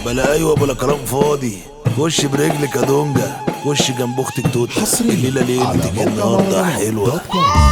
بلا ايوه بلا كلام فاضي خش برجلك يا دونجا خش جنب اختك توت الليله ليلتك النهارده حلوه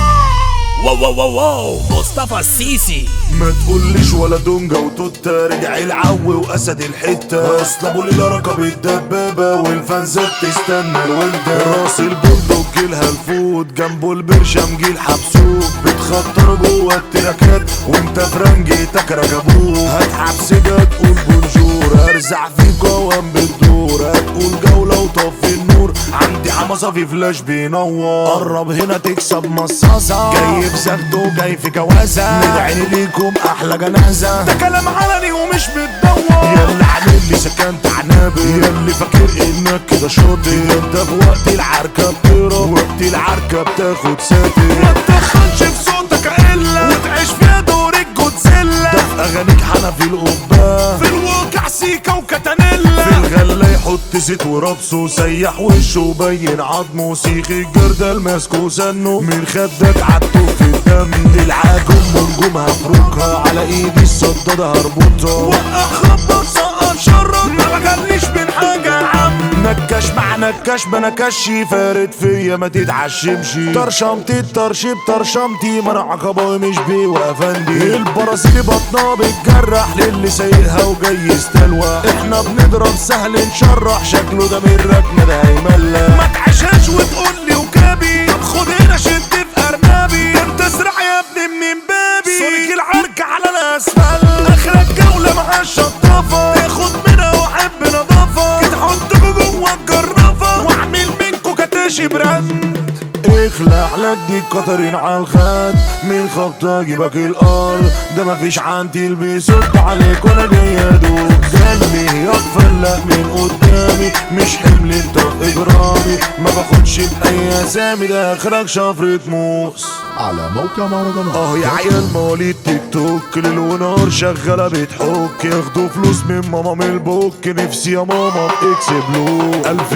واو واو واو واو مصطفى السيسي ما تقوليش ولا دونجا وتوتا رجع العو واسد الحته اصل ابو ليلى ركب الدبابه والفانزات تستنى الولده راس البندق جيلها الفوت جنبه البرشم جيل حبسوك بتخطر جوه التراكات وانت فرنجتك رجبوك هتحب سجا تقول بونجور ارزع فيك قوام بتدور هتقول جوله وطفي النور عندي حمصه في فلاش بينور قرب هنا تكسب مصاصه جاي في سبت وجاي في جوازه ندعي ليكم احلى جنازه ده كلام علني ومش بتدور يلا عامل لي سكنت عنابي ياللي فاكر انك كده شاطر انت في وقت العركه بتهرب وقت العركه بتاخد ساتر ما تدخلش في صوتك الا وتعيش فيها دور الجودزيلا ده في اغانيك حنفي القبه في الواقع سيكا وكتانيلا في الغله يحط زيت وربصه سيح وشه وبين عظمه سيخ الجردل ماسكه سنه من خدك عدته في الدم العاجم ونجوم هفركها على ايدي الصدادة هربطها وقع خبط سقط شرط ما بجليش من حاجة يا عم نكش مع نكش بنكش فارد فيا ما تتعشمش طرشمتي الطرشب طرشمتي ما انا عقباوي مش بيه وافندي البرازيلي بطنها بتجرح للي سايقها وجاي يستلوى احنا بنضرب سهل نشرح شكله ده من ركنه ده هيملى ما تعيشهاش وتقول لي وكابي طب خد هنا شد في ارنبي انت اسرع يا ابني من بابي سونيك العركة على الاسفل اخرك جولة مع الشطافة تاخد منها واحب نظافة كده حطكوا جوه الجرافة واعمل منكوا كتاشي براند اخلع لك دي قطرين على الخد من خبطة اجيبك الارض ده مفيش عندي اللي بيصد عليك وانا جاي ادوب قلبي يغفر لك من قدامي مش حمل انت في اجرامي ما باخدش باي اسامي ده اخرك شفرة موس على موقع مهرجانات اه يا عيال مواليد تيك توك ليل ونهار شغاله بتحك ياخدوا فلوس من ماما من البوك نفسي يا ماما باكس بلو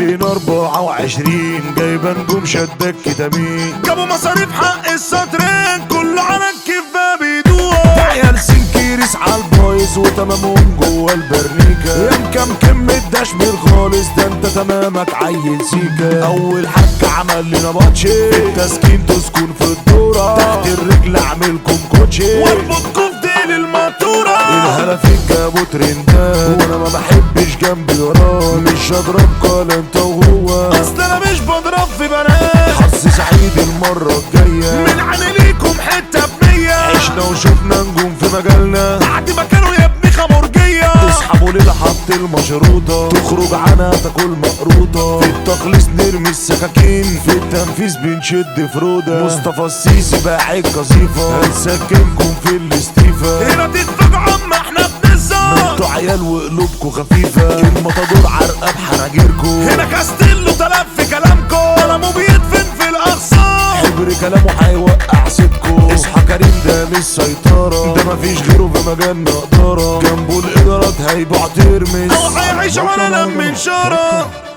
2024 جايبه نجوم شدك كتامين جابوا مصاريف حق السطرين كله على كيف بقى بيدوها ده عيال سنكيرس عالبايظ وتمامهم جوه البرنيكا يا مكمكم الدشمل خالص ده انت تمامك عيل سيكا اول حاجة عمل لنا باتشي في التسكين تسكن في الدورة تحت الرجل اعملكم كوتشي واربطكم في ديل الماتورة الهلا فيك جابوا ترندات وانا ما بحبش جنبي وراه مش هضرب قال انت وهو اصل انا مش بضرب في بنات حظ سعيد المرة الجاية من عامليكم حتة بمية عشنا وشفنا نجوم في مجالنا بعد ما كانوا يا ابني خمرجية تسحبوا ليلة حط المشروطة تخرج عنها تاكل مقروطة في التخليص نرمي السكاكين في التنفيذ بنشد فرودة مصطفى السيسي باعي قصيفة هنسكنكم في الاستيفا هنا تتفاجئوا اما احنا بنزار انتوا عيال وقلوبكوا خفيفة المطادور عرقة بحناجركوا هنا كاستيلو تلف في كلامكوا كلامه بيدفن في الاغصان حبر كلامه هيوقع سيدكوا اصحى كريم ده مش سيطرة ده مفيش غيره في مجالنا قدرة جنبه الادارات هيبقى ترمس او هيعيش على لم من شرف